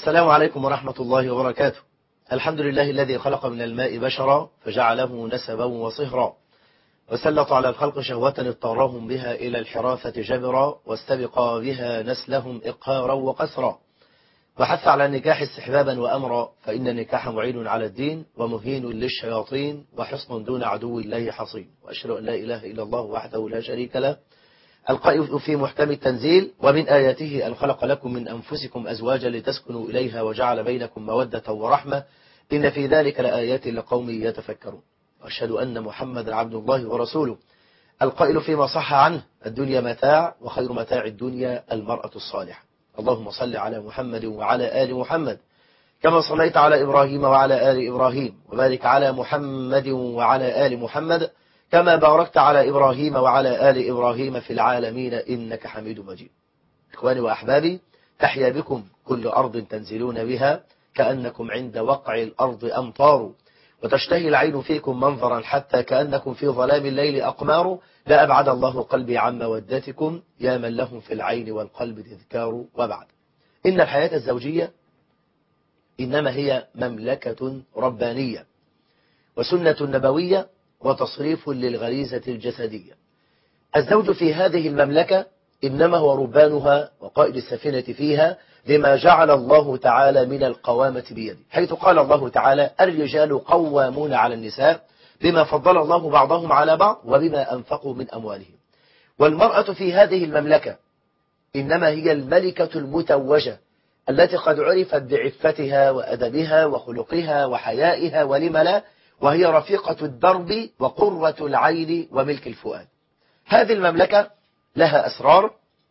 السلام عليكم ورحمة الله وبركاته الحمد لله الذي خلق من الماء بشرا فجعله نسبا وصهرا وسلط على الخلق شهوة اضطرهم بها إلى الحراثة جبرا واستبقى بها نسلهم إقهارا وقسرا وحث على النكاح استحبابا وأمرا فإن النكاح معين على الدين ومهين للشياطين وحصن دون عدو الله حصين وأشهد أن لا إله إلا الله وحده لا شريك له القائل في محكم التنزيل ومن آياته أن خلق لكم من أنفسكم أزواجا لتسكنوا إليها وجعل بينكم مودة ورحمة إن في ذلك لآيات لقوم يتفكرون وأشهد أن محمد عبد الله ورسوله القائل فيما صح عنه الدنيا متاع وخير متاع الدنيا المرأة الصالحة اللهم صل على محمد وعلى آل محمد كما صليت على إبراهيم وعلى آل إبراهيم وبارك على محمد وعلى آل محمد كما باركت على إبراهيم وعلى آل إبراهيم في العالمين إنك حميد مجيد إخواني وأحبابي تحيا بكم كل أرض تنزلون بها كأنكم عند وقع الأرض أمطار وتشتهي العين فيكم منظرا حتى كأنكم في ظلام الليل أقمار لا أبعد الله قلبي عن مودتكم يا من لهم في العين والقلب تذكار وبعد إن الحياة الزوجية إنما هي مملكة ربانية وسنة نبوية وتصريف للغريزة الجسدية الزوج في هذه المملكة إنما هو ربانها وقائد السفينة فيها لما جعل الله تعالى من القوامة بيده حيث قال الله تعالى الرجال قوامون على النساء بما فضل الله بعضهم على بعض وبما أنفقوا من أموالهم والمرأة في هذه المملكة إنما هي الملكة المتوجة التي قد عرفت بعفتها وأدبها وخلقها وحيائها ولم لا وهي رفيقة الدرب وقرة العين وملك الفؤاد هذه المملكة لها أسرار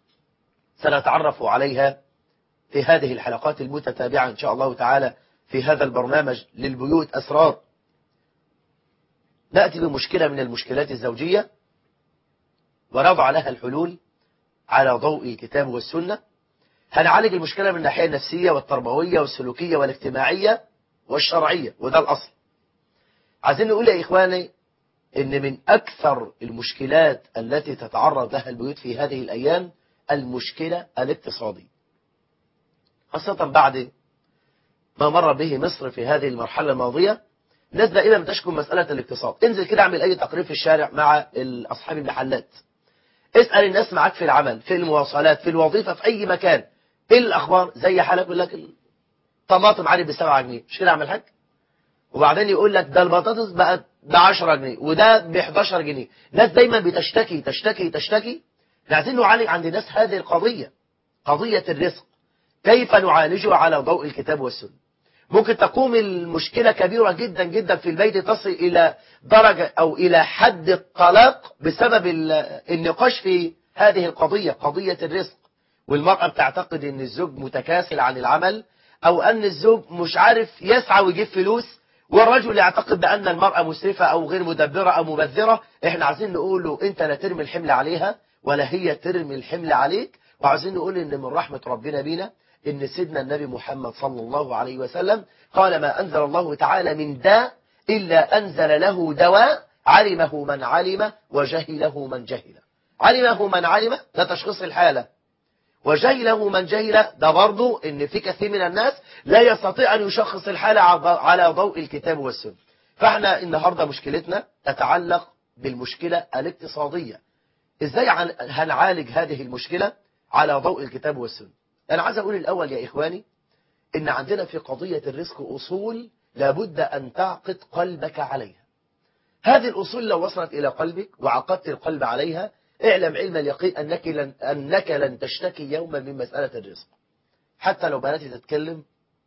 سنتعرف عليها في هذه الحلقات المتتابعة إن شاء الله تعالى في هذا البرنامج للبيوت أسرار نأتي بمشكلة من المشكلات الزوجية ونضع لها الحلول على ضوء الكتاب والسنة هنعالج المشكلة من الناحية النفسية والتربوية والسلوكية والاجتماعية والشرعية وده الأصل عايزين نقول يا إخواني إن من أكثر المشكلات التي تتعرض لها البيوت في هذه الأيام المشكلة الاقتصادية خاصة بعد ما مر به مصر في هذه المرحلة الماضية الناس دائما بتشكو مسألة الاقتصاد انزل كده اعمل أي تقرير في الشارع مع أصحاب المحلات اسأل الناس معاك في العمل في المواصلات في الوظيفة في أي مكان ايه الأخبار زي حالك يقول لك الطماطم عالي بسبعة جنيه مش كده اعمل حاجة وبعدين يقول لك ده البطاطس بقت ب 10 جنيه وده ب 11 جنيه ناس دايما بتشتكي تشتكي تشتكي عايزين نعالج عند الناس هذه القضية قضية الرزق كيف نعالجها على ضوء الكتاب والسنة ممكن تقوم المشكلة كبيرة جدا جدا في البيت تصل إلى درجة أو إلى حد الطلاق بسبب النقاش في هذه القضية قضية الرزق والمرأة بتعتقد أن الزوج متكاسل عن العمل أو أن الزوج مش عارف يسعى ويجيب فلوس والرجل يعتقد بأن المرأة مسرفة أو غير مدبرة أو مبذرة إحنا عايزين نقول له أنت لا ترمي الحمل عليها ولا هي ترمي الحمل عليك وعايزين نقول إن من رحمة ربنا بينا إن سيدنا النبي محمد صلى الله عليه وسلم قال ما أنزل الله تعالى من داء إلا أنزل له دواء علمه من علم وجهله من جهل علمه من علم ده تشخيص الحالة وجهله من جهل ده برضه ان في كثير من الناس لا يستطيع ان يشخص الحالة على ضوء الكتاب والسنة فاحنا النهاردة مشكلتنا تتعلق بالمشكلة الاقتصادية ازاي هنعالج هذه المشكلة على ضوء الكتاب والسنة انا عايز اقول الاول يا اخواني ان عندنا في قضية الرزق اصول لابد ان تعقد قلبك عليها هذه الاصول لو وصلت الى قلبك وعقدت القلب عليها اعلم علم اليقين أنك لن, أنك لن تشتكي يوما من مسألة الرزق حتى لو بدأت تتكلم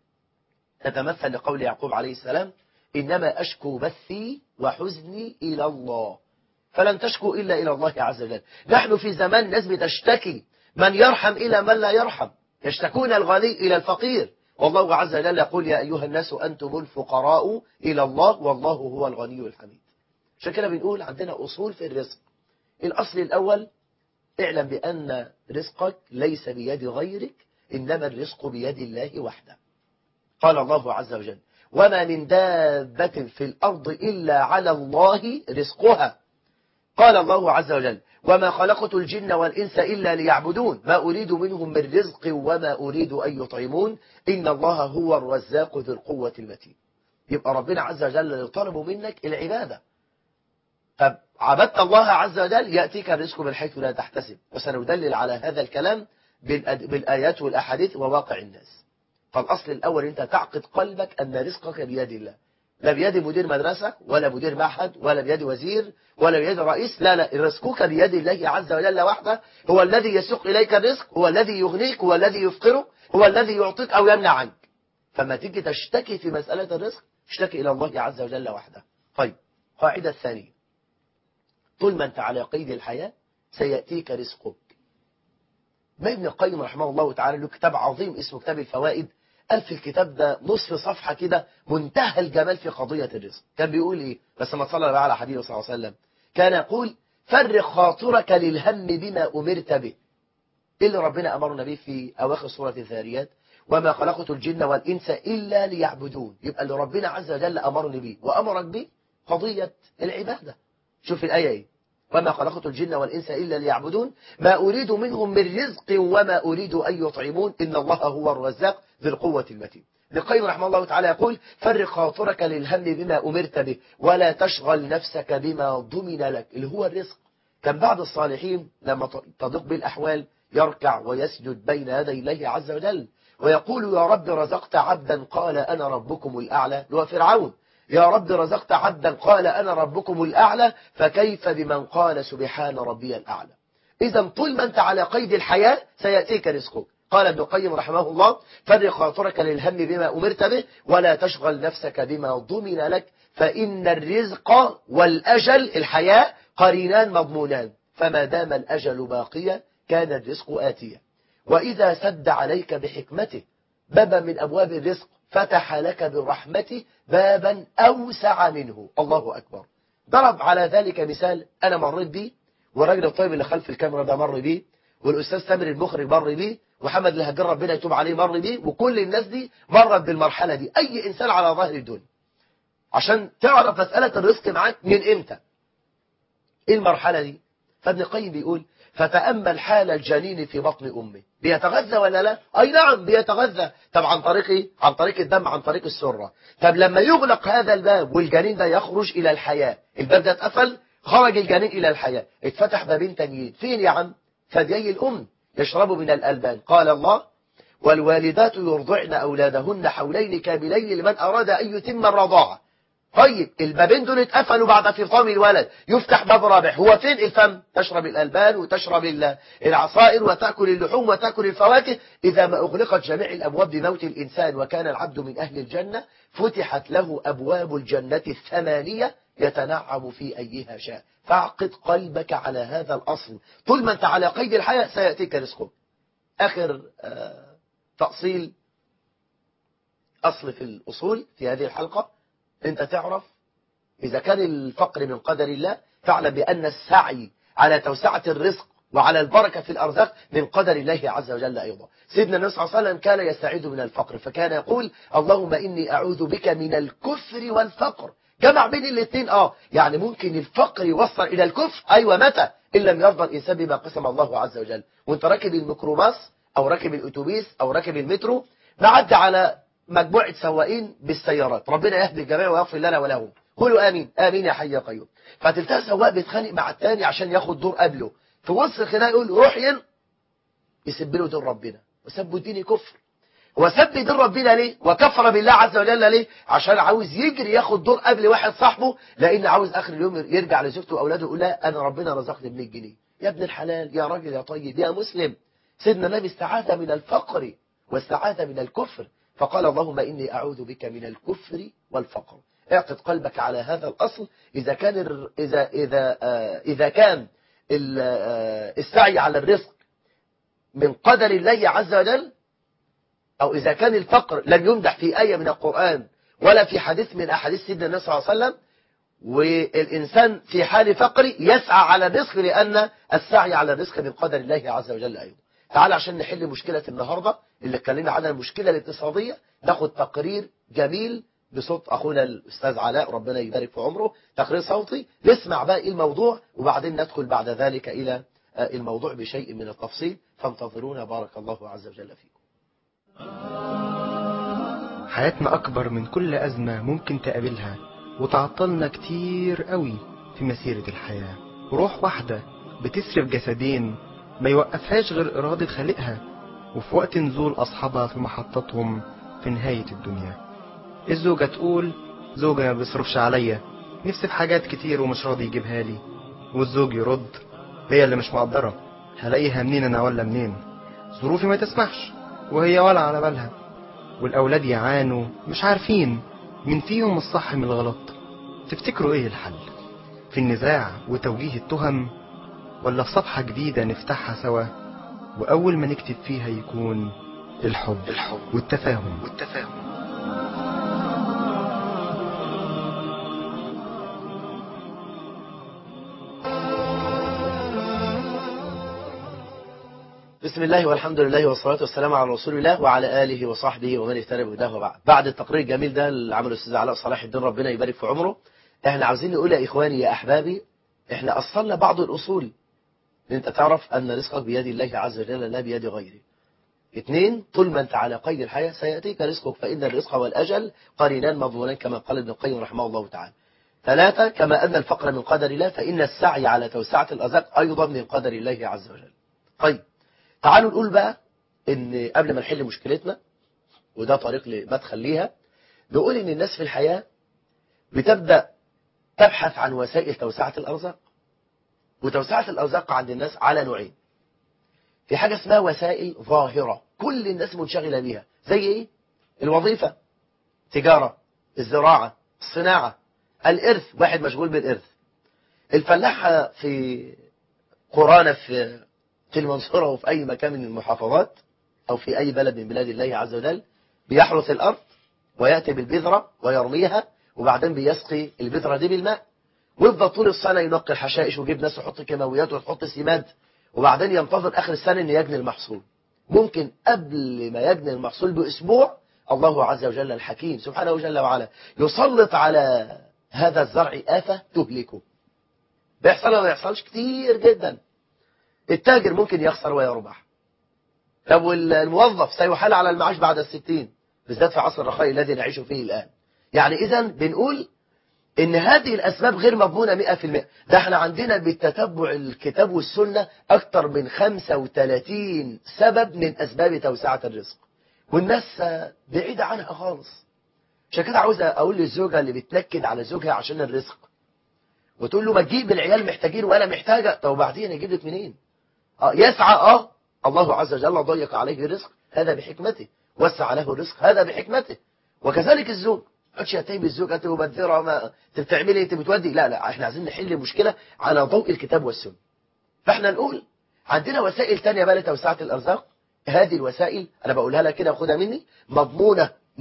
تتمثل لقول يعقوب عليه السلام إنما أشكو بثي وحزني إلى الله فلن تشكو إلا إلى الله عز وجل نحن في زمان ناس بتشتكي من يرحم إلى من لا يرحم يشتكون الغني إلى الفقير والله عز وجل يقول يا أيها الناس أنتم الفقراء إلى الله والله هو الغني الحميد عشان كده بنقول عندنا أصول في الرزق الأصل الأول اعلم بأن رزقك ليس بيد غيرك إنما الرزق بيد الله وحده قال الله عز وجل وما من دابة في الأرض إلا على الله رزقها قال الله عز وجل وما خلقت الجن والإنس إلا ليعبدون ما أريد منهم من رزق وما أريد أن يطعمون إن الله هو الرزاق ذو القوة المتين يبقى ربنا عز وجل يطلب منك العبادة طب عبدت الله عز وجل يأتيك الرزق من حيث لا تحتسب وسندلل على هذا الكلام بالآيات والأحاديث وواقع الناس فالأصل الأول أنت تعقد قلبك أن رزقك بيد الله لا بيد مدير مدرسة ولا مدير معهد ولا بيد وزير ولا بيد رئيس لا لا رزقك بيد الله عز وجل وحده هو الذي يسوق إليك الرزق هو الذي يغنيك هو الذي يفقرك هو الذي يعطيك أو يمنع عنك فما تيجي تشتكي في مسألة الرزق اشتكي إلى الله عز وجل وحده طيب قاعدة الثانية طول ما أنت على قيد الحياة سيأتيك رزقك ما ابن القيم رحمه الله تعالى له كتاب عظيم اسمه كتاب الفوائد قال في الكتاب ده نصف صفحة كده منتهى الجمال في قضية الرزق كان بيقول ايه بس ما صلى بقى على حديثه صلى الله عليه وسلم كان يقول فرق خاطرك للهم بما أمرت به إيه اللي ربنا أمرنا به في أواخر سورة الذاريات وما خلقت الجن والإنس إلا ليعبدون يبقى اللي ربنا عز وجل أمرني به وأمرك به قضية العبادة شوف الآية ايه وما خلقت الجن والإنس إلا ليعبدون ما أريد منهم من رزق وما أريد أن يطعمون إن الله هو الرزاق ذي القوة المتين ابن القيم رحمه الله تعالى يقول فرق خاطرك للهم بما أمرت به ولا تشغل نفسك بما ضمن لك اللي هو الرزق كان بعض الصالحين لما تضيق بالأحوال يركع ويسجد بين يدي الله عز وجل ويقول يا رب رزقت عبدا قال أنا ربكم الأعلى هو فرعون يا رب رزقت عبدا قال أنا ربكم الأعلى فكيف بمن قال سبحان ربي الأعلى إذا طول ما أنت على قيد الحياة سيأتيك رزقك قال ابن القيم رحمه الله فرق خاطرك للهم بما أمرت به ولا تشغل نفسك بما ضمن لك فإن الرزق والأجل الحياة قرينان مضمونان فما دام الأجل باقيا كان الرزق آتيا وإذا سد عليك بحكمته بابا من أبواب الرزق فتح لك برحمته بابا أوسع منه الله أكبر ضرب على ذلك مثال أنا مريت به والراجل الطيب اللي خلف الكاميرا ده مر بيه والأستاذ تامر المخرج مر بيه وحمد الهجر ربنا يتوب عليه مر بيه وكل الناس دي مرت بالمرحلة دي أي إنسان على ظهر الدنيا عشان تعرف مسألة الرزق معاك من إمتى إيه المرحلة دي فابن القيم بيقول فتأمل حال الجنين في بطن أمه بيتغذى ولا لا أي نعم بيتغذى طب عن طريق إيه؟ عن طريق الدم عن طريق السرة طب لما يغلق هذا الباب والجنين ده يخرج إلى الحياة الباب ده اتقفل خرج الجنين إلى الحياة اتفتح بابين تانيين فين يا عم ثديي الأم يشرب من الألبان قال الله والوالدات يرضعن أولادهن حولين كاملين لمن أراد أن يتم الرضاعة طيب البابين دول اتقفلوا بعد فطام الولد يفتح باب رابع هو فين الفم تشرب الألبان وتشرب العصائر وتأكل اللحوم وتأكل الفواكه إذا ما أغلقت جميع الأبواب بموت الإنسان وكان العبد من أهل الجنة فتحت له أبواب الجنة الثمانية يتنعم في أيها شاء فاعقد قلبك على هذا الأصل طول ما أنت على قيد الحياة سيأتيك رزقك آخر آه تأصيل أصل في الأصول في هذه الحلقة أنت تعرف إذا كان الفقر من قدر الله فاعلم بأن السعي على توسعة الرزق وعلى البركة في الأرزاق من قدر الله عز وجل أيضا سيدنا النبي صلى الله عليه وسلم كان يستعيذ من الفقر فكان يقول اللهم إني أعوذ بك من الكفر والفقر جمع بين الاثنين اه يعني ممكن الفقر يوصل الى الكفر ايوه متى ان لم يرضى الانسان بما قسم الله عز وجل وانت راكب الميكروباص او راكب الاتوبيس او راكب المترو معدي على مجموعه سواقين بالسيارات ربنا يهدي الجميع ويغفر لنا ولهم قولوا امين امين يا حي يا قيوم فتلتقى سواق بيتخانق مع الثاني عشان ياخد دور قبله في وسط الخناق يقول روح ين يسب له دين ربنا وسب الدين كفر وسب دين ربنا ليه وكفر بالله عز وجل ليه عشان عاوز يجري ياخد دور قبل واحد صاحبه لان عاوز اخر اليوم يرجع لزوجته واولاده يقول لا انا ربنا رزقني 100 جنيه يا ابن الحلال يا راجل يا طيب يا مسلم سيدنا النبي استعاذ من الفقر واستعاذ من الكفر فقال اللهم اني اعوذ بك من الكفر والفقر اعقد قلبك على هذا الاصل اذا كان الر... اذا اذا آه اذا كان السعي على الرزق من قدر الله عز وجل أو إذا كان الفقر لم يمدح في آية من القرآن ولا في حديث من أحاديث سيدنا النبي صلى الله عليه وسلم والإنسان في حال فقر يسعى على الرزق لأن السعي على الرزق من قدر الله عز وجل أيضا تعال عشان نحل مشكلة النهاردة اللي اتكلمنا عنها المشكلة الاقتصادية ناخد تقرير جميل بصوت أخونا الأستاذ علاء ربنا يبارك في عمره تقرير صوتي نسمع بقى إيه الموضوع وبعدين ندخل بعد ذلك إلى الموضوع بشيء من التفصيل فانتظرونا بارك الله عز وجل فيكم حياتنا أكبر من كل أزمة ممكن تقابلها وتعطلنا كتير قوي في مسيرة الحياة روح واحدة بتسرف جسدين ما يوقفهاش غير إرادة خالقها وفي وقت نزول أصحابها في محطتهم في نهاية الدنيا الزوجة تقول زوجي ما بيصرفش عليا نفسي في حاجات كتير ومش راضي يجيبها لي والزوج يرد هي اللي مش مقدرة هلاقيها منين أنا ولا منين ظروفي ما تسمحش وهي ولا على بالها والأولاد يعانوا مش عارفين من فيهم الصح من الغلط تفتكروا ايه الحل في النزاع وتوجيه التهم ولا في صفحة جديدة نفتحها سوا وأول ما نكتب فيها يكون الحب, الحب والتفاهم والتفاهم بسم الله والحمد لله والصلاة والسلام على رسول الله وعلى آله وصحبه ومن اهتدى بهداه وبعد بعد التقرير الجميل ده اللي عمله الأستاذ علاء صلاح الدين ربنا يبارك في عمره احنا عاوزين نقول يا إخواني يا أحبابي احنا أصلنا بعض الأصول انت تعرف أن رزقك بيد الله عز وجل لا بيد غيره اثنين طول ما انت على قيد الحياة سيأتيك رزقك فإن الرزق والأجل قرينان مضمونان كما قال ابن القيم رحمه الله تعالى ثلاثة كما أن الفقر من قدر الله فإن السعي على توسعة الأرزاق أيضا من قدر الله عز وجل طيب تعالوا نقول بقى ان قبل ما نحل مشكلتنا وده طريق لمدخل ليها نقول ان الناس في الحياة بتبدأ تبحث عن وسائل توسعة الأرزاق وتوسعة الأرزاق عند الناس على نوعين في حاجة اسمها وسائل ظاهرة كل الناس منشغلة بيها زي ايه الوظيفة تجارة الزراعة الصناعة الإرث واحد مشغول بالإرث الفلاحة في قرانا في في المنصورة وفي أي مكان من المحافظات أو في أي بلد من بلاد الله عز وجل بيحرث الأرض ويأتي بالبذرة ويرميها وبعدين بيسقي البذرة دي بالماء ويفضل طول السنة ينقي الحشائش ويجيب ناس يحط كيماويات ويحط سماد وبعدين ينتظر آخر السنة أن يجني المحصول ممكن قبل ما يجني المحصول بأسبوع الله عز وجل الحكيم سبحانه وجل وعلا يسلط على هذا الزرع آفة تهلكه بيحصل ولا ما يحصلش كتير جدا التاجر ممكن يخسر ويربح طب والموظف سيحال على المعاش بعد الستين بالذات في عصر الرخاء الذي نعيش فيه الآن يعني إذا بنقول إن هذه الأسباب غير مضمونة مئة في المئة ده احنا عندنا بالتتبع الكتاب والسنة أكثر من 35 سبب من أسباب توسعة الرزق والناس بعيدة عنها خالص عشان كده عاوز أقول للزوجة اللي بتنكد على زوجها عشان الرزق وتقول له ما تجيب العيال محتاجين وأنا محتاجة طب وبعدين أجيب لك منين آه يسعى اه الله عز وجل ضيق عليه الرزق هذا بحكمته وسع له الرزق هذا بحكمته وكذلك الزوج قالش يا تيم الزوج انت مبذره ما انت بتعملي انت بتودي لا لا احنا عايزين نحل المشكله على ضوء الكتاب والسنه فاحنا نقول عندنا وسائل تانية بقى لتوسعه الارزاق هذه الوسائل انا بقولها لك كده وخدها مني مضمونه 100%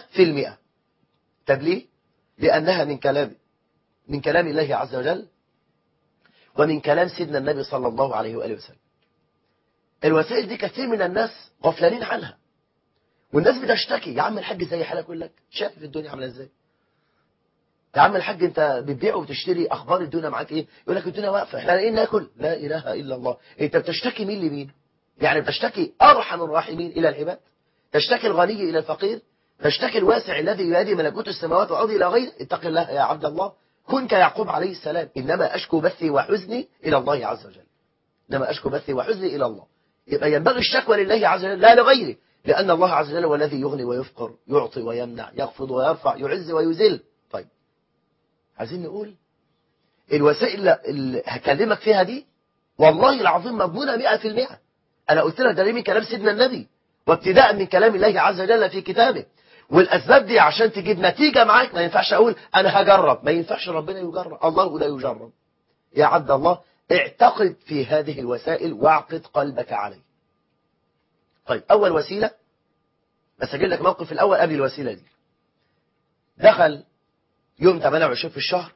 طب ليه لانها من كلام من كلام الله عز وجل ومن كلام سيدنا النبي صلى الله عليه وآله وسلم الوسائل دي كثير من الناس غفلانين عنها والناس بتشتكي يا عم الحاج زي حالك يقول لك شايف الدنيا عامله ازاي يا عم الحاج انت بتبيع وتشتري اخبار الدنيا معاك ايه يقول لك الدنيا واقفه احنا لاقيين ناكل لا اله الا الله انت بتشتكي مين لمين يعني بتشتكي ارحم الراحمين الى العباد تشتكي الغني الى الفقير تشتكي الواسع الذي بيده ملكوت السماوات والارض الى غيره اتق الله يا عبد الله كن كيعقوب عليه السلام إنما أشكو بثي وحزني إلى الله عز وجل إنما أشكو بثي وحزني إلى الله يبقى ينبغي الشكوى لله عز وجل لا لغيره لأن الله عز وجل هو الذي يغني ويفقر يعطي ويمنع يخفض ويرفع يعز ويذل طيب عايزين نقول الوسائل اللي هكلمك فيها دي والله العظيم مضمونة مئة في المئة أنا قلت لك ده من كلام سيدنا النبي وابتداء من كلام الله عز وجل في كتابه والأسباب دي عشان تجيب نتيجة معاك ما ينفعش أقول أنا هجرب ما ينفعش ربنا يجرب الله لا يجرب يا عبد الله اعتقد في هذه الوسائل واعقد قلبك عليه طيب أول وسيلة بس أجيب لك موقف الأول قبل الوسيلة دي دخل يوم 28 في الشهر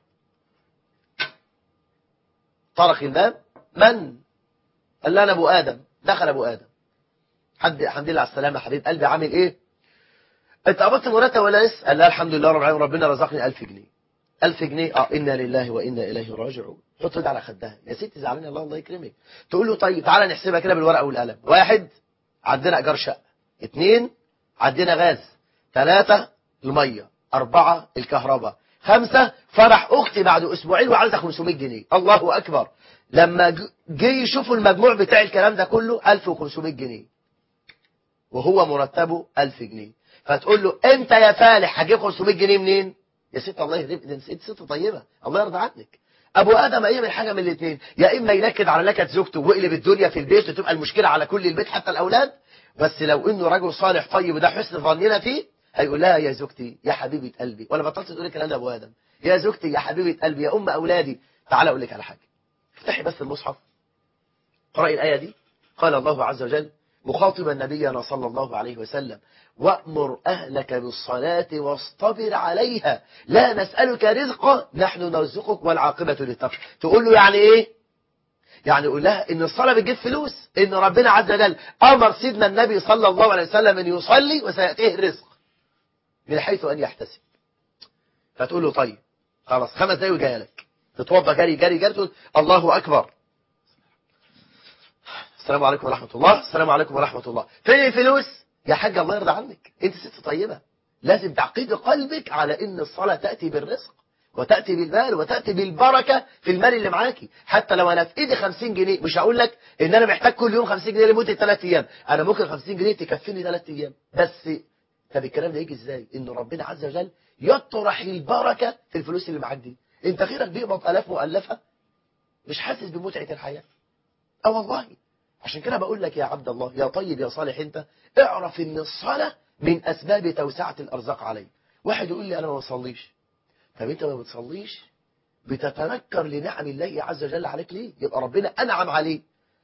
طرق الباب من قال لنا أبو آدم دخل أبو آدم حد الحمد لله على السلامة حبيب قلبي عامل إيه انت قبضت مرتب ولا لسه قال لا الحمد لله رب العالمين ربنا رزقني 1000 جنيه 1000 جنيه اه انا لله وانا اليه راجعون حط ده على خدها يا ستي زعلانه الله الله يكرمك تقول له طيب تعالى نحسبها كده بالورقه والقلم واحد عندنا ايجار شقه اثنين عندنا غاز ثلاثه الميه اربعه الكهرباء خمسه فرح اختي بعد اسبوعين وعايزه 500 جنيه الله اكبر لما ج- جه يشوفوا المجموع بتاع الكلام ده كله 1500 جنيه وهو مرتبه 1000 جنيه فتقول له انت يا فالح هجيب 500 جنيه منين يا ست الله يهديك ده انت ست طيبه الله يرضى عنك ابو ادم يعمل حاجه من الاثنين يا اما ينكد على نكد زوجته ويقلب الدنيا في البيت وتبقى المشكله على كل البيت حتى الاولاد بس لو انه رجل صالح طيب وده حسن ظننا فيه هيقول لها يا زوجتي يا حبيبه قلبي ولا بطلت تقول الكلام ده ابو ادم يا زوجتي يا حبيبه قلبي يا ام اولادي تعالى اقول لك على حاجه افتحي بس المصحف قرأي الآية دي قال الله عز وجل مخاطبا نبينا صلى الله عليه وسلم وأمر أهلك بالصلاة واصطبر عليها لا نسألك رزقا نحن نرزقك والعاقبة للتقوى تقول له يعني إيه يعني يقول لها إن الصلاة بتجيب فلوس إن ربنا عز وجل أمر سيدنا النبي صلى الله عليه وسلم أن يصلي وسيأتيه الرزق من حيث أن يحتسب فتقول له طيب خلاص خمس دقايق وجايه لك تتوضى جري جري جري تقول الله أكبر السلام عليكم ورحمة الله السلام عليكم ورحمة الله فين الفلوس يا حاج الله يرضى عنك انت ست طيبة لازم تعقيد قلبك على ان الصلاة تأتي بالرزق وتأتي بالمال وتأتي بالبركة في المال اللي معاكي حتى لو انا في ايدي 50 جنيه مش هقول لك ان انا محتاج كل يوم 50 جنيه لمدة 3 ايام انا ممكن 50 جنيه تكفيني 3 ايام بس طب الكلام ده يجي ازاي ان ربنا عز وجل يطرح البركة في الفلوس اللي معاك دي انت غيرك بيقبض الاف مؤلفة مش حاسس بمتعة الحياة اه والله عشان كده بقول لك يا عبد الله يا طيب يا صالح انت اعرف ان الصلاة من اسباب توسعة الارزاق عليك واحد يقول لي انا ما بصليش طب انت ما بتصليش بتتنكر لنعم الله عز وجل عليك ليه يبقى ربنا انعم عليه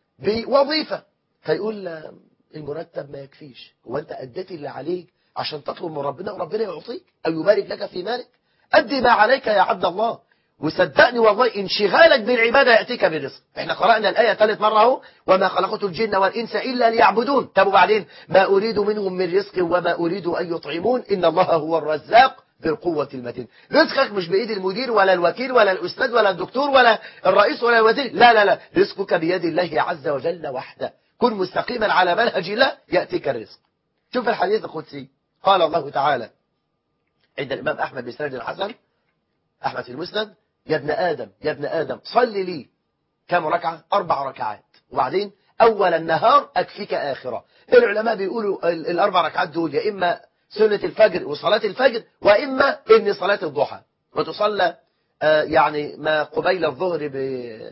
بوظيفة فيقول لا، المرتب ما يكفيش هو انت اديت اللي عليك عشان تطلب من ربنا وربنا يعطيك او يبارك لك في مالك ادي ما عليك يا عبد الله وصدقني والله انشغالك بالعبادة يأتيك بالرزق احنا قرأنا الآية ثالث مرة اهو وما خلقت الجن والإنس إلا ليعبدون طب وبعدين ما أريد منهم من رزق وما أريد أن يطعمون إن الله هو الرزاق ذي القوة المتين رزقك مش بإيد المدير ولا الوكيل ولا الأستاذ ولا الدكتور ولا الرئيس ولا الوزير لا لا لا رزقك بيد الله عز وجل وحده كن مستقيما على منهج الله يأتيك الرزق شوف الحديث القدسي قال الله تعالى عند الإمام أحمد بسند الحسن أحمد في المسند يا ابن آدم يا ابن آدم صل لي كم ركعة أربع ركعات وبعدين أول النهار أكفيك آخرة العلماء بيقولوا ال- الأربع ركعات دول يا إما سنة الفجر وصلاة الفجر وإما إن صلاة الضحى وتصلى آه، يعني ما قبيل الظهر ب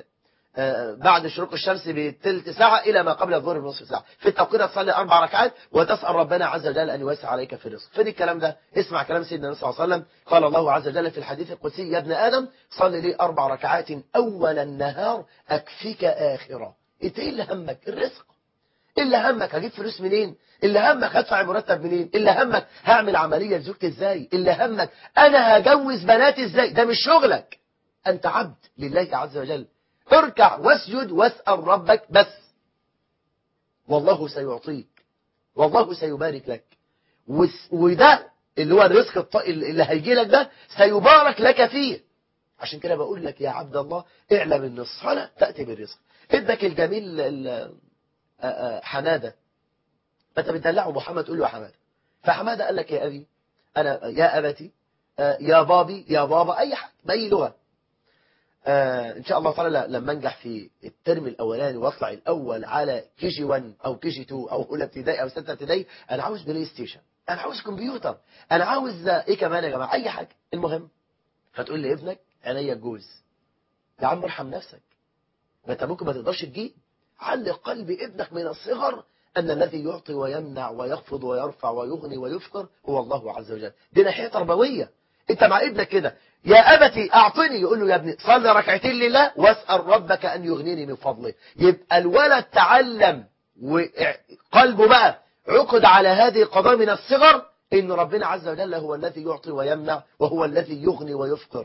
آه، بعد شروق الشمس بثلث ساعة إلى ما قبل الظهر بنصف ساعة في التوقيت تصلي أربع ركعات وتسأل ربنا عز وجل أن يوسع عليك في الرزق فين الكلام ده اسمع كلام سيدنا النبي صلى الله عليه وسلم قال الله عز وجل في الحديث القدسي يا ابن آدم صل لي أربع ركعات أول النهار أكفيك آخرة انت ايه اللي همك الرزق إيه اللي همك هجيب فلوس منين اللي همك هدفع المرتب منين اللي همك هعمل عملية لزوجتي ازاي اللي همك انا هجوز بناتي ازاي ده مش شغلك انت عبد لله عز وجل اركع واسجد واسأل ربك بس والله سيعطيك والله سيبارك لك وس- وده اللي هو الرزق الط- اللي هيجي لك ده سيبارك لك فيه عشان كده بقول لك يا عبد الله اعلم ان الصلاة تأتي بالرزق ابنك الجميل ال- آه، آه، حمادة فانت بتدلعه محمد تقول له يا حمادة فحمادة قال لك يا أبي أنا يا أبتي آه، يا بابي يا بابا أي حد بأي لغة آه، إن شاء الله تعالى لما أنجح في الترم الأولاني وأطلع الأول على كي جي 1 أو كي جي 2 أو أولى ابتدائي أو ستة ابتدائي أنا عاوز بلاي ستيشن أنا عاوز كمبيوتر أنا عاوز آه، إيه كمان يا جماعة أي حاجة المهم فتقول لي ابنك عينيا الجوز يا عم ارحم نفسك ما انت ممكن ما تقدرش تجيب علق قلب ابنك من الصغر أن الذي يعطي ويمنع ويخفض ويرفع ويغني ويفقر هو الله عز وجل دي ناحية تربوية انت مع ابنك كده يا أبتي أعطني يقول له يا ابني صلي ركعتين لله واسأل ربك أن يغنيني من فضله يبقى الولد تعلم وقلبه بقى عقد على هذه القضايا من الصغر إن ربنا عز وجل هو الذي يعطي ويمنع وهو الذي يغني ويفقر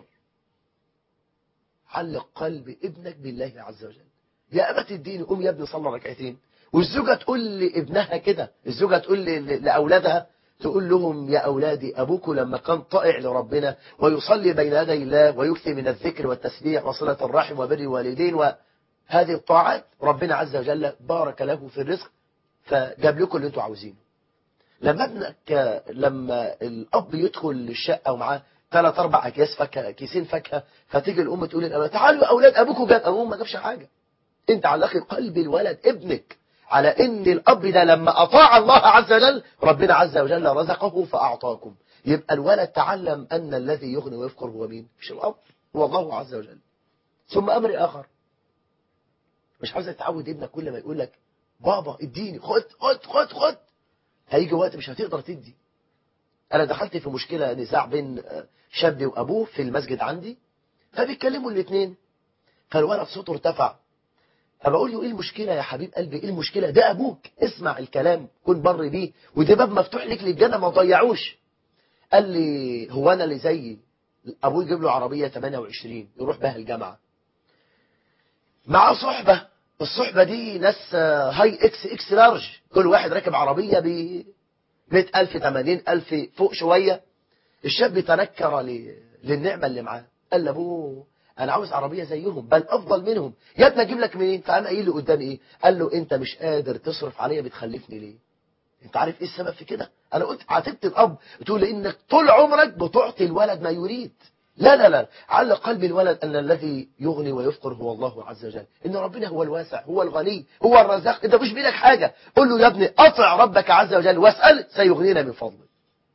علق قلب ابنك بالله عز وجل يا أبت الدين قوم يا ابني صلى ركعتين والزوجة تقول لابنها كده الزوجة تقول ل- ل- لأولادها تقول لهم يا أولادي أبوكم لما كان طائع لربنا ويصلي بين يدي الله ويكثر من الذكر والتسبيح وصلة الرحم وبر الوالدين وهذه الطاعات ربنا عز وجل بارك له في الرزق فجاب لكم اللي انتوا عاوزينه لما ابنك لما الأب يدخل الشقة ومعاه ثلاث أربع أكياس فاكهة كيسين فاكهة فتيجي الأم تقول للأولاد تعالوا يا أولاد أبوكم جاب أبوهم ما جابش حاجة أنت علقي قلب الولد ابنك على ان الاب ده لما اطاع الله عز وجل ربنا عز وجل رزقه فاعطاكم يبقى الولد تعلم ان الذي يغني ويفقر هو مين مش الاب هو الله عز وجل ثم امر اخر مش عاوزك تعود ابنك كل ما يقول لك بابا اديني خد خد خد خد هيجي وقت مش هتقدر تدي انا دخلت في مشكله نزاع بين شاب وابوه في المسجد عندي فبيتكلموا الاثنين فالولد صوته ارتفع فبقول له ايه المشكلة يا حبيب قلبي ايه المشكلة ده ابوك اسمع الكلام كن بر بيه وده باب مفتوح لك للجنة ما تضيعوش قال لي هو انا اللي زيي ابوه يجيب له عربية 28 يروح بها الجامعة مع صحبة الصحبة دي ناس هاي اكس اكس لارج كل واحد راكب عربية ب 100000 80000 فوق شوية الشاب تنكر للنعمة اللي معاه قال لابوه انا عاوز عربية زيهم بل افضل منهم يا ابني اجيب لك منين فقام قايل له قدامي ايه قال له انت مش قادر تصرف عليا بتخلفني ليه انت عارف ايه السبب في كده انا قلت عاتبت الاب بتقول لي انك طول عمرك بتعطي الولد ما يريد لا لا لا على قلب الولد ان الذي يغني ويفقر هو الله عز وجل ان ربنا هو الواسع هو الغني هو الرزاق انت مش بيدك حاجه قول له يا ابني اطع ربك عز وجل واسال سيغنينا من فضله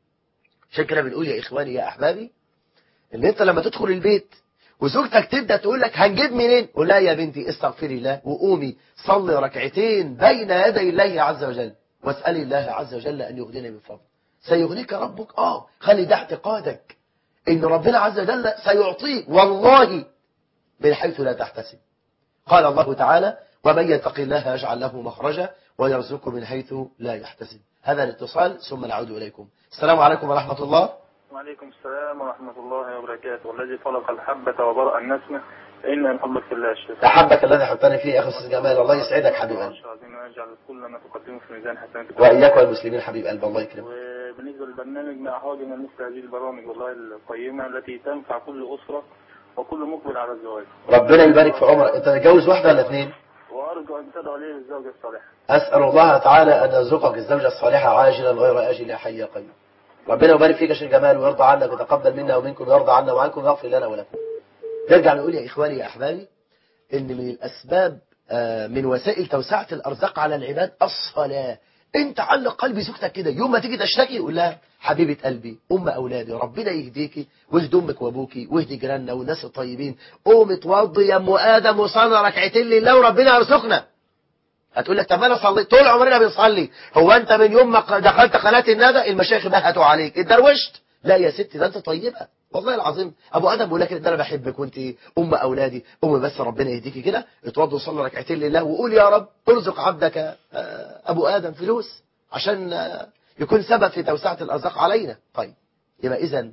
عشان كده بنقول يا اخواني يا احبابي ان انت لما تدخل البيت وزوجتك تبدأ تقول لك هنجيب منين قول لا يا بنتي استغفري الله وقومي صلي ركعتين بين يدي الله عز وجل واسألي الله عز وجل أن يغنينا من فضله سيغنيك ربك آه خلي ده اعتقادك إن ربنا عز وجل سيعطيك والله من حيث لا تحتسب قال الله تعالى ومن يتق الله يجعل له مخرجا ويرزقه من حيث لا يحتسب هذا الاتصال ثم نعود إليكم السلام عليكم ورحمة الله وعليكم السلام ورحمة الله وبركاته والذي خلق الحبة وبرأ النسمة إنا نحبك في الله الشيخ أحبك الذي حبتني فيه يا أخي أستاذ جمال الله يسعدك حبيب قلبي عظيم ويجعل كل ما تقدمه في ميزان حسناتك وإياك والمسلمين حبيب قلبي الله يكرمك وبالنسبة للبرنامج ما أحوج من مثل هذه البرامج والله القيمة التي تنفع كل أسرة وكل مقبل على الزواج ربنا يبارك في عمرك أنت متجوز واحدة ولا اثنين وأرجو أن تدعو لي الزوجة الصالحة أسأل الله تعالى أن يرزقك الزوجة الصالحة عاجلا غير آجل يا حي يا قيوم ربنا يبارك فيك يا شيخ جمال ويرضى عنك ويتقبل منا ومنكم ويرضى عنا وعنكم ويغفر لنا ولكم نرجع نقول يا إخواني يا أحبابي إن من الأسباب آه، من وسائل توسعة الأرزاق على العباد الصلاة أنت علق قلبي زوجتك كده يوم ما تيجي تشتكي يقول لها حبيبة قلبي أم أولادي ربنا يهديكي ويهدي أمك وأبوكي ويهدي جيراننا والناس الطيبين قوم اتوضي يا أم آدم وصلى ركعتين لله وربنا يرزقنا هتقول لك طب انا صليت طول عمرنا بنصلي هو انت من يوم ما دخلت قناه الندى المشايخ بهتوا عليك اتدروشت لا يا ستي ده انت طيبه والله العظيم ابو ادم بيقول لك ده انا بحبك وانت ام اولادي ام بس ربنا يهديكي كده اتوضى وصلي ركعتين لله وقول يا رب ارزق عبدك آه، ابو ادم فلوس عشان آه، يكون سبب في توسعه الارزاق علينا طيب يبقى اذا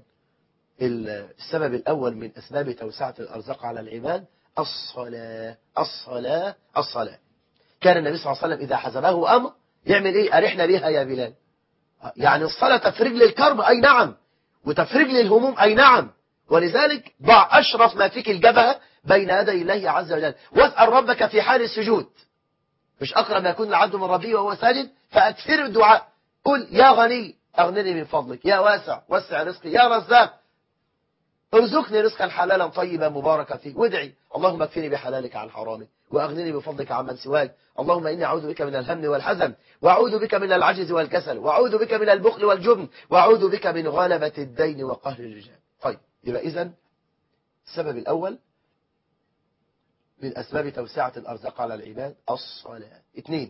السبب الاول من اسباب توسعه الارزاق على العباد الصلاه الصلاه الصلاه كان النبي صلى الله عليه وسلم إذا حزبه أمر يعمل إيه أرحنا بها يا بلال يعني الصلاة تفرج للكرب أي نعم وتفرج للهموم أي نعم ولذلك ضع أشرف ما فيك الجبهة بين يدي الله عز وجل واسأل ربك في حال السجود مش أقرب ما يكون العبد من ربه وهو ساجد فأكثر الدعاء قل يا غني أغنني من فضلك يا واسع وسع رزقي يا رزاق ارزقني رزقا حلالا طيبا مباركا فيه وادعي اللهم اكفني بحلالك عن حرامك واغنني بفضلك عمن سواك اللهم اني اعوذ بك من الهم والحزن واعوذ بك من العجز والكسل واعوذ بك من البخل والجبن واعوذ بك من غلبة الدين وقهر الرجال طيب يبقى اذا السبب الاول من اسباب توسعة الارزاق على العباد الصلاة اثنين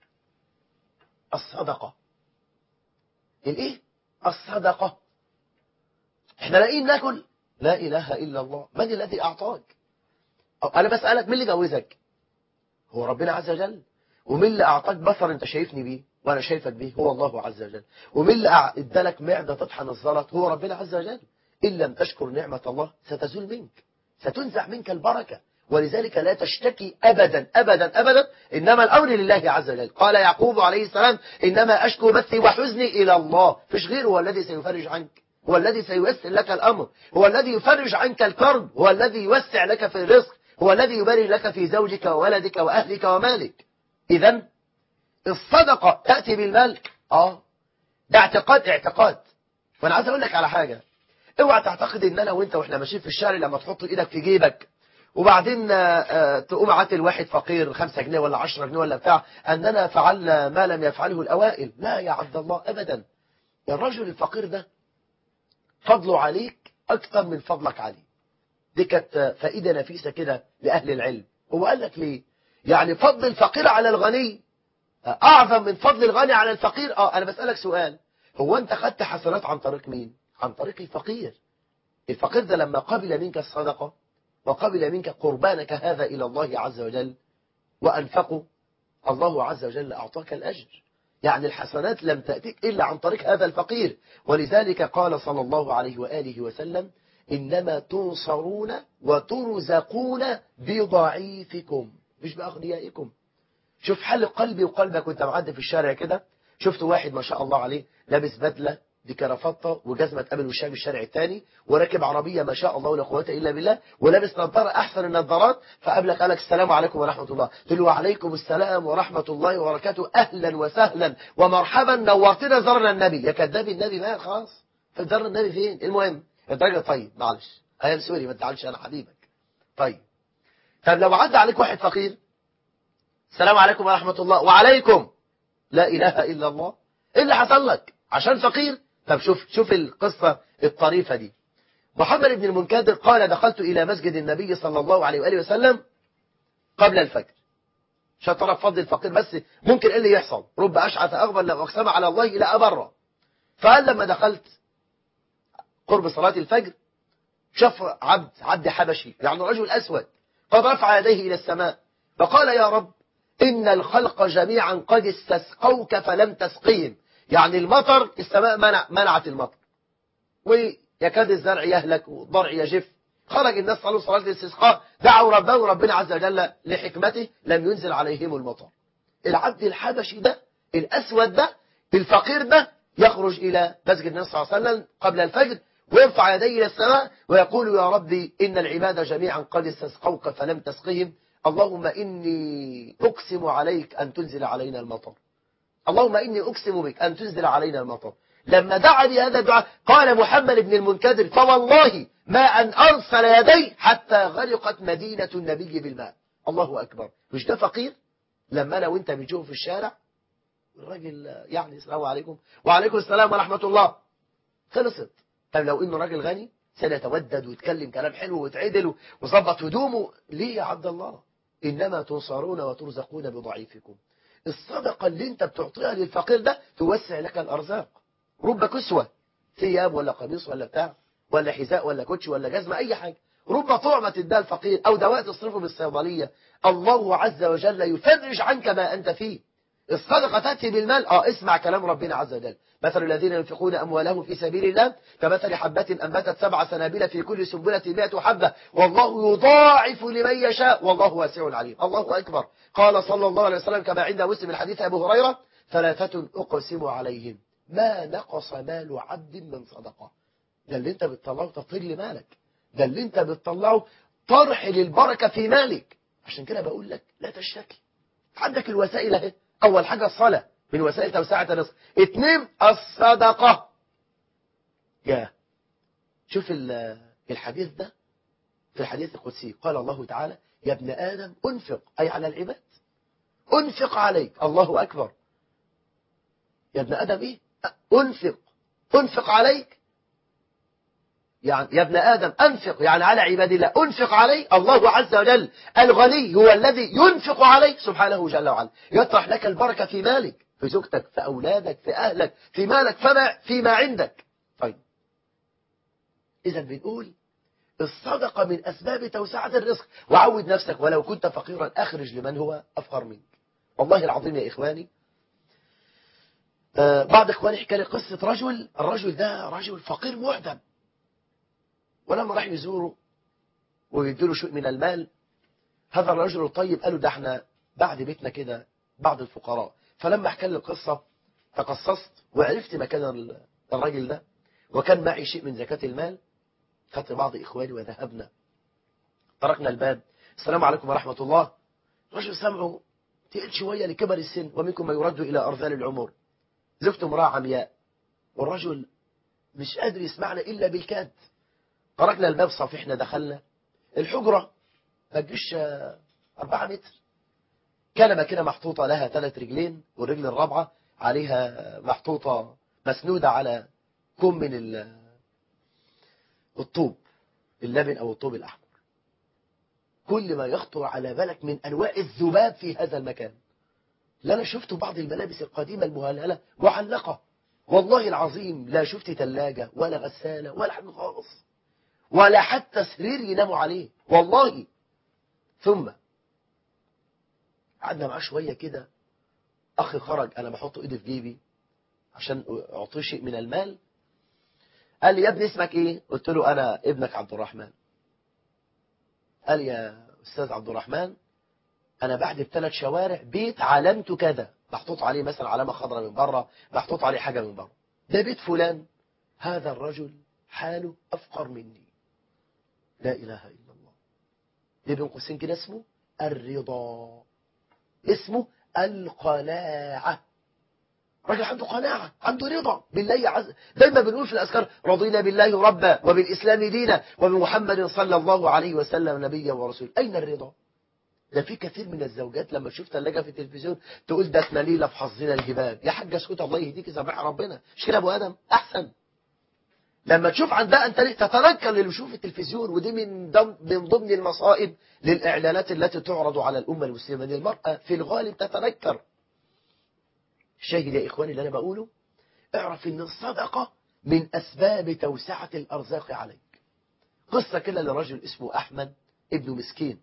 الصدقة الايه الصدقة احنا لاقيين ناكل لا إله إلا الله من الذي أعطاك أو أنا بسألك مين اللي جوزك هو ربنا عز وجل ومين اللي أعطاك بصر أنت شايفني بيه وأنا شايفك بيه هو الله عز وجل ومين اللي ادالك معدة تطحن الزلط هو ربنا عز وجل إن لم تشكر نعمة الله ستزول منك ستنزع منك البركة ولذلك لا تشتكي أبدا أبدا أبدا إنما الأمر لله عز وجل قال يعقوب عليه السلام إنما أشكو بثي وحزني إلى الله فيش غيره هو الذي سيفرج عنك هو الذي سييسر لك الأمر هو الذي يفرج عنك الكرب هو الذي يوسع لك في الرزق هو الذي يبارك لك في زوجك وولدك وأهلك ومالك إذا الصدقة تأتي بالمال آه ده اعتقاد اعتقاد وأنا عايز أقول لك على حاجة اوعى تعتقد ان انا وانت واحنا ماشيين في الشارع لما تحط ايدك في جيبك وبعدين آه، آه، تقوم عاتل واحد فقير خمسة جنيه ولا عشرة جنيه ولا بتاع أننا فعلنا ما لم يفعله الأوائل لا يا عبد الله أبدا الرجل الفقير ده فضله عليك أكثر من فضلك عليه دي كانت فائدة نفيسة كده لأهل العلم هو قال لك ليه يعني فضل الفقير على الغني أعظم من فضل الغني على الفقير آه أنا بسألك سؤال هو أنت خدت حسنات عن طريق مين عن طريق الفقير الفقير ده لما قبل منك الصدقة وقبل منك قربانك هذا إلى الله عز وجل وأنفقوا الله عز وجل أعطاك الأجر يعني الحسنات لم تأتيك إلا عن طريق هذا الفقير ولذلك قال صلى الله عليه وآله وسلم إنما تنصرون وترزقون بضعيفكم مش بأغنيائكم شوف حل قلبي وقلبك وانت معدي في الشارع كده شفت واحد ما شاء الله عليه لابس بدلة دي كرافطة وجزمة قبل وشام الشارع الثاني وراكب عربية ما شاء الله ولا قوة إلا بالله ولابس نظارة أحسن النظارات فقابلك قالك السلام عليكم ورحمة الله قلت له وعليكم السلام ورحمة الله وبركاته أهلا وسهلا ومرحبا نورتنا زرنا النبي يا كذاب النبي مات خلاص زرنا النبي فين المهم الراجل طيب معلش أيام سوري ما تزعلش أنا حبيبك طيب طب لو عدى عليك واحد فقير السلام عليكم ورحمة الله وعليكم لا إله إلا الله إيه اللي حصل لك عشان فقير طب شوف شوف القصة الطريفة دي محمد بن المنكدر قال دخلت إلى مسجد النبي صلى الله عليه وآله وسلم قبل الفجر عشان تعرف فضل الفقير بس ممكن ايه اللي يحصل رب أشعث أغبر لو أقسم على الله إلى أبره فقال لما دخلت قرب صلاة الفجر شاف عبد عبد حبشي يعني رجل أسود قد رفع يديه إلى السماء فقال يا رب إن الخلق جميعا قد استسقوك فلم تسقيهم يعني المطر السماء منع منعت المطر ويكاد الزرع يهلك والضرع يجف خرج الناس صلوا صلاة الاستسقاء دعوا ربهم وربنا عز وجل لحكمته لم ينزل عليهم المطر العبد الحبشي ده الأسود ده الفقير ده يخرج إلى مسجد النبي صلى الله عليه وسلم قبل الفجر ويرفع يديه إلى السماء ويقول يا ربي إن العباد جميعا قد استسقوك فلم تسقهم اللهم إني أقسم عليك أن تنزل علينا المطر اللهم إني أقسم بك أن تنزل علينا المطر لما دعا بهذا الدعاء قال محمد بن المنكدر فوالله ما أن أرسل يدي حتى غرقت مدينة النبي بالماء الله أكبر مش ده فقير لما أنا وإنت بنشوفه في الشارع الراجل يعني السلام عليكم وعليكم السلام ورحمة الله خلصت طب لو إنه راجل غني سنتودد ويتكلم كلام حلو ويتعدل وظبط هدومه ليه يا عبد الله إنما تنصرون وترزقون بضعيفكم الصدقة اللي انت بتعطيها للفقير ده توسع لك الأرزاق رب كسوة ثياب ولا قميص ولا بتاع ولا حذاء ولا كوتش ولا جزمة أي حاجة رب طعمة تديها الفقير أو دواء تصرفه بالصيدلية الله عز وجل يفرج عنك ما أنت فيه الصدقة تأتي بالمال آه اسمع كلام ربنا عز وجل مثل الذين ينفقون أموالهم في سبيل الله كمثل حبة أنبتت سبع سنابل في كل سنبلة مئة حبة والله يضاعف لمن يشاء والله واسع عليم الله أكبر قال صلى الله عليه وسلم كما عند مسلم الحديث أبو هريرة ثلاثة أقسم عليهم ما نقص مال عبد من صدقة ده اللي انت بتطلعه تطهير لمالك ده اللي انت بتطلعه طرح للبركة في مالك عشان كده بقول لك لا تشتكي عندك الوسائل اهي أول حاجة الصلاة من وسائل توسعة الرزق اثنين الصدقة يا شوف الحديث ده في الحديث القدسي قال الله تعالى يا ابن آدم أنفق أي على العباد أنفق عليك الله أكبر يا ابن آدم إيه أنفق أنفق عليك يعني يا ابن آدم أنفق يعني على عباد الله أنفق علي الله عز وجل الغني هو الذي ينفق عليك سبحانه جل وعلا يطرح لك البركة في مالك في زوجتك في أولادك في أهلك في مالك فما فيما عندك طيب إذا بنقول الصدقة من أسباب توسعة الرزق وعود نفسك ولو كنت فقيرا أخرج لمن هو أفقر منك والله العظيم يا إخواني آه بعض إخواني حكى لي قصة رجل الرجل ده رجل فقير معدم ولما راح يزوره ويديله شيء من المال هذا الرجل الطيب قالوا ده احنا بعد بيتنا كده بعض الفقراء فلما حكى لي القصة تقصصت وعرفت مكان ال- الراجل ده وكان معي شيء من زكاة المال خدت بعض إخواني وذهبنا طرقنا الباب السلام عليكم ورحمة الله رجل سمعه تقل شوية لكبر السن ومنكم ما يرد إلى أرذال العمر زوجته امرأة عمياء والرجل مش قادر يسمعنا إلا بالكاد طرقنا الباب صافحنا دخلنا الحجرة ما تجيش آه، أربعة متر كنبة كده محطوطة لها ثلاث رجلين والرجل الرابعة عليها محطوطة مسنودة على كم من ال- الطوب اللبن أو الطوب الأحمر كل ما يخطر على بالك من أنواع الذباب في هذا المكان لا أنا شفت بعض الملابس القديمة المهلهلة معلقة والله العظيم لا شفت ثلاجة ولا غسالة ولا حاجة خالص ولا حتى سرير يناموا عليه والله ثم قعدنا معاه شوية كده أخي خرج أنا بحط إيدي في جيبي عشان أعطيه شيء من المال قال لي يا ابني اسمك إيه قلت له أنا ابنك عبد الرحمن قال يا أستاذ عبد الرحمن أنا بعد بثلاث شوارع بيت علامته كذا محطوط عليه مثلا علامة خضراء من بره محطوط عليه حاجة من بره ده بيت فلان هذا الرجل حاله أفقر مني لا إله إلا الله ده بين قوسين كده اسمه الرضا اسمه القناعة راجل عنده قناعة عنده رضا بالله عز دايما بنقول في الأذكار رضينا بالله ربا وبالإسلام دينا وبمحمد صلى الله عليه وسلم نبيا ورسولا أين الرضا ده في كثير من الزوجات لما تشوف ثلاجه في التلفزيون تقول ده احنا ليله في حظنا الجبال يا حاجه اسكت الله يهديك سامح ربنا مش كده يا ابو ادم احسن لما تشوف عندها انت تتنكر للي بيشوف في التلفزيون ودي من ضمن من ضمن المصائب للاعلانات التي تعرض على الامه المسلمه ان المراه في الغالب تتنكر شاهد يا اخواني اللي انا بقوله اعرف ان الصدقه من اسباب توسعه الارزاق عليك قصه كده لرجل اسمه احمد ابن مسكين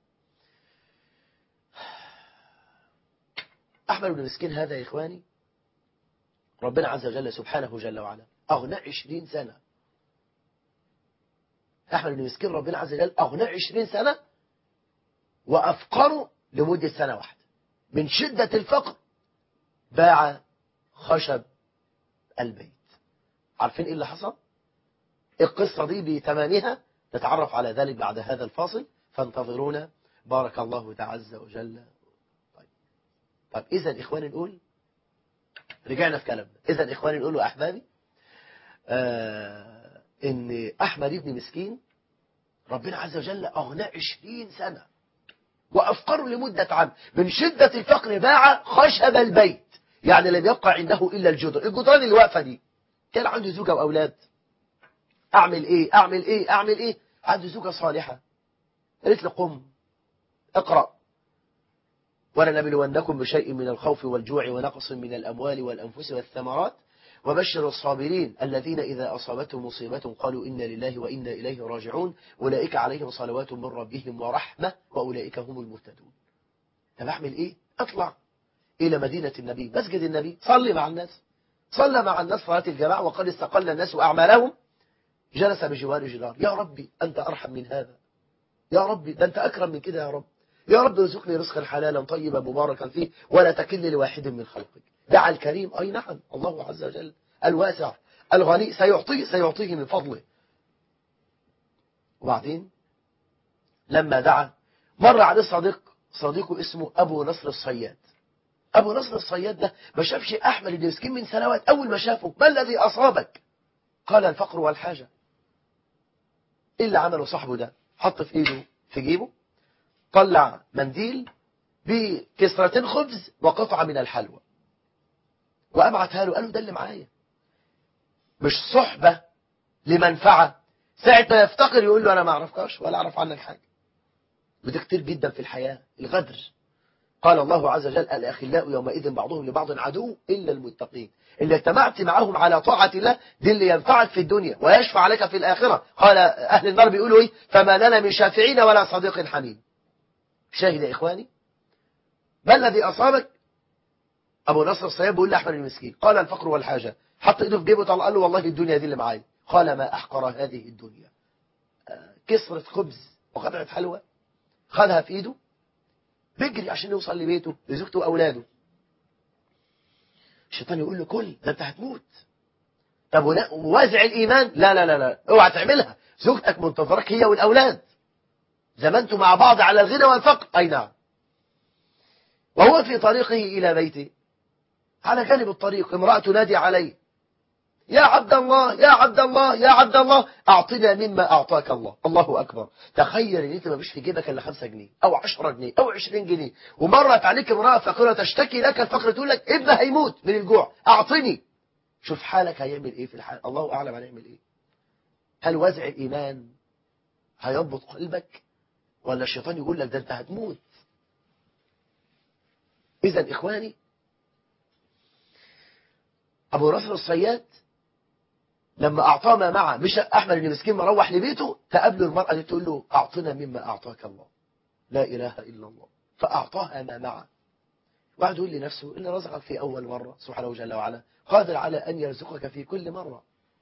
أحمد بن مسكين هذا يا إخواني ربنا عز وجل سبحانه جل وعلا أغنى عشرين سنة أحمد بن مسكين ربنا عز وجل أغنى عشرين سنة وأفقره لمدة سنة واحدة من شدة الفقر باع خشب البيت عارفين إيه اللي حصل القصة دي بتمامها نتعرف على ذلك بعد هذا الفاصل فانتظرونا بارك الله عز وجل طب إذا إخواني نقول رجعنا في كلامنا إذا إخواني نقول له أحبابي آه إن أحمد بن مسكين ربنا عز وجل أغناه عشرين سنة وأفقره لمدة عام من شدة الفقر باع خشب البيت يعني لم يبقى عنده إلا الجدر الجدران اللي واقفة دي كان عنده زوجة وأولاد أعمل إيه أعمل إيه أعمل إيه عنده زوجة صالحة قالت له قم اقرأ ولنبلونكم بشيء من الخوف والجوع ونقص من الأموال والأنفس والثمرات وبشر الصابرين الذين إذا أصابتهم مصيبة قالوا إنا لله وإنا إليه راجعون أولئك عليهم صلوات من ربهم ورحمة وأولئك هم المهتدون طب أعمل إيه؟ أطلع إلى مدينة النبي مسجد النبي صلي مع الناس صلى مع الناس صلاة الجماعة وقد استقل الناس أعمالهم جلس بجوار جدار يا ربي أنت أرحم من هذا يا ربي ده أنت أكرم من كده يا رب يا رب ارزقني رزقا حلالا طيبا مباركا فيه ولا تكلني لواحد من خلقك دعا الكريم أي نعم الله عز وجل الواسع الغني سيعطيه سيعطيه من فضله وبعدين لما دعا مر عليه صديق صديقه اسمه أبو نصر الصياد أبو نصر الصياد ده ما شافش أحمد بن مسكين من سنوات أول ما شافه ما الذي أصابك قال الفقر والحاجة إيه اللي عمله صاحبه ده حط في إيده في جيبه طلع منديل بكسرتين خبز وقطعة من الحلوى وأبعتها له قال له ده اللي معايا مش صحبة لمنفعة ساعة ما يفتقر يقول له أنا ما أعرفكش ولا أعرف عنك حاجة وده كتير جدا في الحياة الغدر قال الله عز وجل الأخلاء يومئذ بعضهم لبعض عدو إلا المتقين اللي اجتمعت معهم على طاعة الله دي اللي ينفعك في الدنيا ويشفع لك في الآخرة قال أهل النار بيقولوا إيه فما لنا من شافعين ولا صديق حميم شاهد يا إخواني ما الذي أصابك أبو نصر الصياد بيقول لأحمد المسكين قال الفقر والحاجة حط إيده في جيبه طلع قال له والله الدنيا دي اللي معايا قال ما أحقر هذه الدنيا كسرة خبز وقطعة حلوى خدها في ايده بيجري عشان يوصل لبيته لزوجته واولاده الشيطان يقول له كل ده انت هتموت طب ونا- ووازع الايمان لا لا لا لا اوعى تعملها زوجتك منتظرك هي والاولاد زمنتوا مع بعض على الغنى والفقر اي نعم وهو في طريقه الى بيته على جانب الطريق امرأة تنادي عليه يا عبد الله يا عبد الله يا عبد الله أعطنا مما أعطاك الله الله أكبر تخيل أن أنت ما فيش في جيبك إلا 5 جنيه أو 10 جنيه أو 20 جنيه ومرت عليك امرأة فقيرة تشتكي لك الفقر تقول لك ابن هيموت من الجوع أعطني شوف حالك هيعمل إيه في الحال الله أعلم هنعمل إيه هل وزع الإيمان هيضبط قلبك ولا الشيطان يقول لك ده أنت هتموت إذا إخواني أبو رافع الصياد لما أعطاه ما معه مش أحمد بن مسكين مروح لبيته تقابله المرأة دي تقول له أعطنا مما أعطاك الله لا إله إلا الله فأعطاها ما معه واحد يقول لنفسه إن رزقك في أول مرة سبحانه جل وعلا قادر على أن يرزقك في كل مرة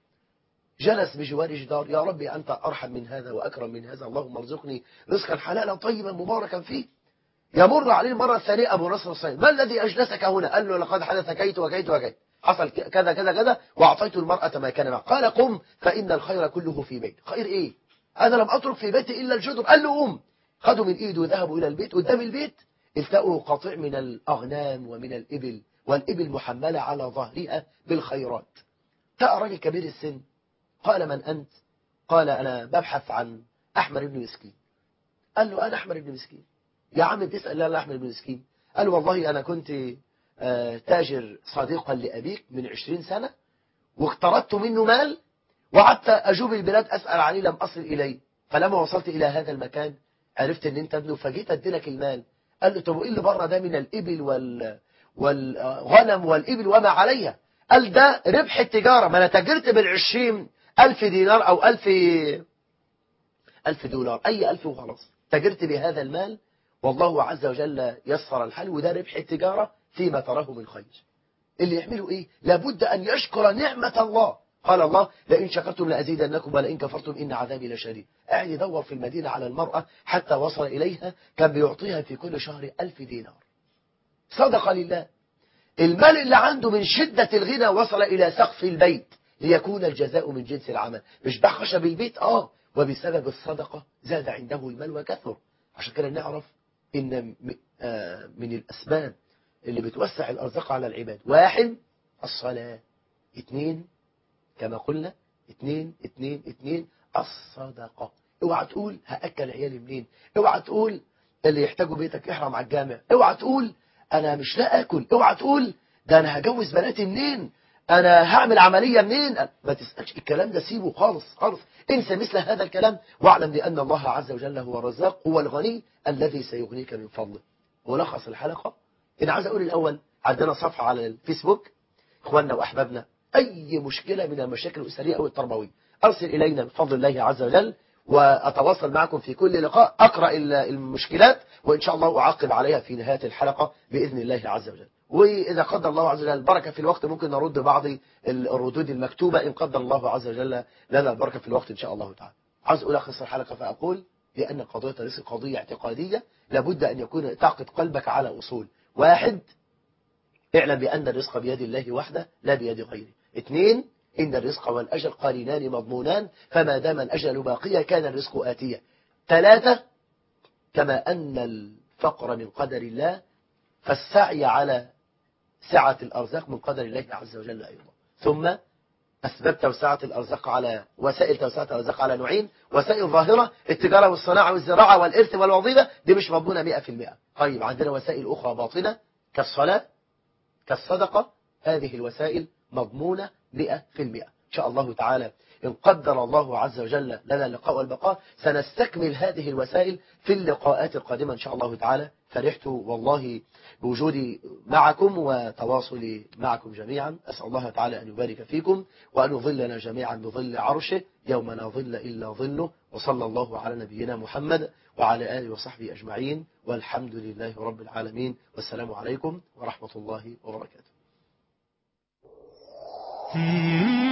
جلس بجوار جدار يا ربي أنت أرحم من هذا وأكرم من هذا اللهم ارزقني رزقا حلالا طيبا مباركا فيه يمر عليه المرة الثانية أبو نصر الصيد ما الذي أجلسك هنا قال له لقد حدث كيت وكيت وكيت حصل ك- كذا كذا كذا وأعطيت المرأة ما كان معه قال قم فإن الخير كله في بيت خير إيه أنا لم أترك في بيتي إلا الجدر قال له قم خدوا من إيده وذهبوا إلى البيت قدام البيت التقوا قطيع من الأغنام ومن الإبل والإبل محملة على ظهرها بالخيرات تأى راجل كبير السن قال من أنت قال أنا ببحث عن أحمد بن مسكين قال له أنا أحمد بن مسكين يا عم تسأل لا لا أحمد بن مسكين قال والله أنا كنت آه، تاجر صديقا لأبيك من عشرين سنة واقترضت منه مال وقعدت أجوب البلاد أسأل عليه لم أصل إليه فلما وصلت إلى هذا المكان عرفت أن أنت ابنه فجيت أديلك المال قال له طب وإيه اللي بره ده من الإبل وال والغنم والإبل وما عليها قال ده ربح التجارة ما أنا تاجرت بالعشرين ألف دينار أو ألف ألف دولار أي ألف وخلاص تاجرت بهذا المال والله عز وجل يسر الحل وده ربح التجارة فيما تراه من خير اللي يعملوا ايه لابد ان يشكر نعمة الله قال الله لئن شكرتم لأزيدنكم ولئن كفرتم إن عذابي لشديد قاعد يدور في المدينة على المرأة حتى وصل إليها كان بيعطيها في كل شهر ألف دينار صدق لله المال اللي عنده من شدة الغنى وصل إلى سقف البيت ليكون الجزاء من جنس العمل مش باع خشب البيت آه وبسبب الصدقة زاد عنده المال وكثر عشان كده نعرف إن م- آه من الأسباب اللي بتوسع الأرزاق على العباد واحد الصلاة اثنين كما قلنا اثنين اثنين اثنين الصدقة اوعى تقول هأكل عيالي منين اوعى تقول اللي يحتاجوا بيتك احرم على الجامع اوعى تقول انا مش لا اكل اوعى تقول ده انا هجوز بناتي منين انا هعمل عملية منين ما تسألش الكلام ده سيبه خالص خالص انسى مثل هذا الكلام واعلم بأن الله عز وجل هو الرزاق هو الغني الذي سيغنيك من فضله ملخص الحلقة انا عايز اقول الاول عندنا صفحة على الفيسبوك اخواننا واحبابنا اي مشكلة من المشاكل الاسرية او التربوية ارسل الينا بفضل الله عز وجل واتواصل معكم في كل لقاء اقرأ ال- المشكلات وان شاء الله اعقب عليها في نهاية الحلقة باذن الله عز وجل واذا قدر الله عز وجل البركة في الوقت ممكن نرد بعض الردود المكتوبة ان قدر الله عز وجل لنا البركة في الوقت ان شاء الله تعالى عاوز ألخص الحلقة فأقول بأن قضية الرزق قضية اعتقادية لابد أن يكون تعقد قلبك على أصول واحد اعلم بأن الرزق بيد الله وحده لا بيد غيره اثنين إن الرزق والأجل قارنان مضمونان فما دام الأجل باقيا كان الرزق آتيا ثلاثة كما أن الفقر من قدر الله فالسعي على سعة الأرزاق من قدر الله عز وجل أيضا ثم أسباب توسعة الأرزاق على وسائل توسعة الأرزاق على نوعين وسائل ظاهرة التجارة والصناعة والزراعة والإرث والوظيفة دي مش مضمونة 100% طيب عندنا وسائل أخرى باطنة كالصلاة كالصدقة هذه الوسائل مضمونة 100% إن شاء الله تعالى إن قدر الله عز وجل لنا اللقاء والبقاء سنستكمل هذه الوسائل في اللقاءات القادمة إن شاء الله تعالى فرحت والله بوجودي معكم وتواصلي معكم جميعا أسأل الله تعالى أن يبارك فيكم وأن يظلنا جميعا بظل عرشه يوم لا ظل إلا ظله وصلى الله على نبينا محمد وعلى آله وصحبه أجمعين والحمد لله رب العالمين والسلام عليكم ورحمة الله وبركاته Hmm.